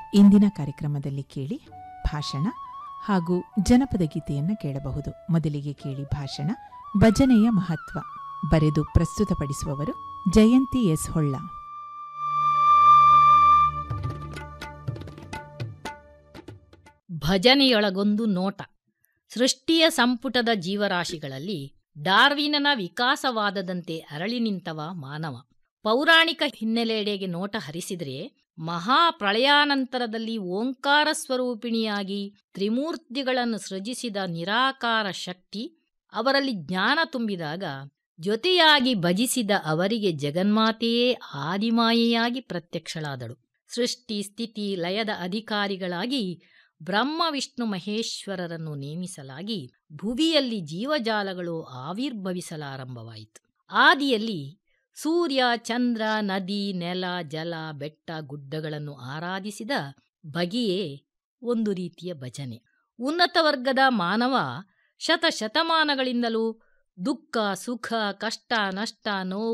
ಇಂದಿನ ಕಾರ್ಯಕ್ರಮದಲ್ಲಿ ಕೇಳಿ ಭಾಷಣ ಹಾಗೂ ಜನಪದ ಗೀತೆಯನ್ನು ಕೇಳಬಹುದು ಮೊದಲಿಗೆ ಕೇಳಿ ಭಾಷಣ ಭಜನೆಯ ಮಹತ್ವ ಬರೆದು ಪ್ರಸ್ತುತಪಡಿಸುವವರು ಜಯಂತಿ ಎಸ್ ಹೊಳ್ಳ ಭಜನೆಯೊಳಗೊಂದು ನೋಟ ಸೃಷ್ಟಿಯ ಸಂಪುಟದ ಜೀವರಾಶಿಗಳಲ್ಲಿ ಡಾರ್ವಿನನ ವಿಕಾಸವಾದದಂತೆ ಅರಳಿ ನಿಂತವ ಮಾನವ ಪೌರಾಣಿಕ ಹಿನ್ನೆಲೆಯೆಡೆಗೆ ನೋಟ ಹರಿಸಿದರೆ ಮಹಾಪ್ರಳಯಾನಂತರದಲ್ಲಿ ಓಂಕಾರ ಸ್ವರೂಪಿಣಿಯಾಗಿ ತ್ರಿಮೂರ್ತಿಗಳನ್ನು ಸೃಜಿಸಿದ ನಿರಾಕಾರ ಶಕ್ತಿ ಅವರಲ್ಲಿ ಜ್ಞಾನ ತುಂಬಿದಾಗ ಜೊತೆಯಾಗಿ ಭಜಿಸಿದ ಅವರಿಗೆ ಜಗನ್ಮಾತೆಯೇ ಆದಿಮಾಯೆಯಾಗಿ ಪ್ರತ್ಯಕ್ಷಳಾದಳು ಸೃಷ್ಟಿ ಸ್ಥಿತಿ ಲಯದ ಅಧಿಕಾರಿಗಳಾಗಿ ಬ್ರಹ್ಮ ವಿಷ್ಣು ಮಹೇಶ್ವರರನ್ನು ನೇಮಿಸಲಾಗಿ ಭುವಿಯಲ್ಲಿ ಜೀವಜಾಲಗಳು ಆವಿರ್ಭವಿಸಲಾರಂಭವಾಯಿತು ಆದಿಯಲ್ಲಿ ಸೂರ್ಯ ಚಂದ್ರ ನದಿ ನೆಲ ಜಲ ಬೆಟ್ಟ ಗುಡ್ಡಗಳನ್ನು ಆರಾಧಿಸಿದ ಬಗೆಯೇ ಒಂದು ರೀತಿಯ ಭಜನೆ ಉನ್ನತ ವರ್ಗದ ಮಾನವ ಶತಶತಮಾನಗಳಿಂದಲೂ ದುಃಖ ಸುಖ ಕಷ್ಟ ನಷ್ಟ ನೋವು